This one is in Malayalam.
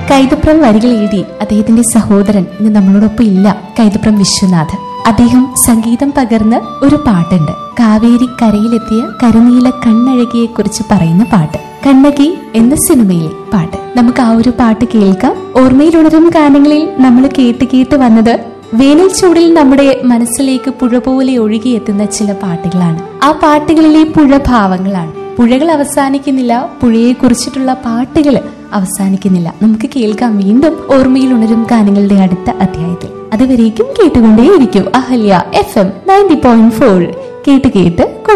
കൈതപ്രം വരികൾ എഴുതി അദ്ദേഹത്തിന്റെ സഹോദരൻ ഇന്ന് നമ്മളോടൊപ്പം ഇല്ല കൈതപ്രം വിശ്വനാഥ് അദ്ദേഹം സംഗീതം പകർന്ന് ഒരു പാട്ടുണ്ട് കാവേരി കരയിലെത്തിയ കരുനീല കണ്ണഴകിയെ കുറിച്ച് പറയുന്ന പാട്ട് കണ്ണകി എന്ന സിനിമയിലെ പാട്ട് നമുക്ക് ആ ഒരു പാട്ട് കേൾക്കാം ഓർമ്മയിലുണരും ഗാനങ്ങളിൽ നമ്മൾ കേട്ട് കേട്ട് വന്നത് വേനൽ ചൂടിൽ നമ്മുടെ മനസ്സിലേക്ക് പുഴ പോലെ ഒഴുകിയെത്തുന്ന ചില പാട്ടുകളാണ് ആ പാട്ടുകളിലെ പുഴ ഭാവങ്ങളാണ് പുഴകൾ അവസാനിക്കുന്നില്ല പുഴയെ കുറിച്ചിട്ടുള്ള പാട്ടുകൾ അവസാനിക്കുന്നില്ല നമുക്ക് കേൾക്കാം വീണ്ടും ഓർമ്മയിൽ ഉണരും ഗാനങ്ങളുടെ അടുത്ത അധ്യായത്തിൽ അതുവരേക്കും കേട്ടുകൊണ്ടേയിരിക്കും Ahalya FM ninety point four ഫോർ കേട്ട് കേട്ട്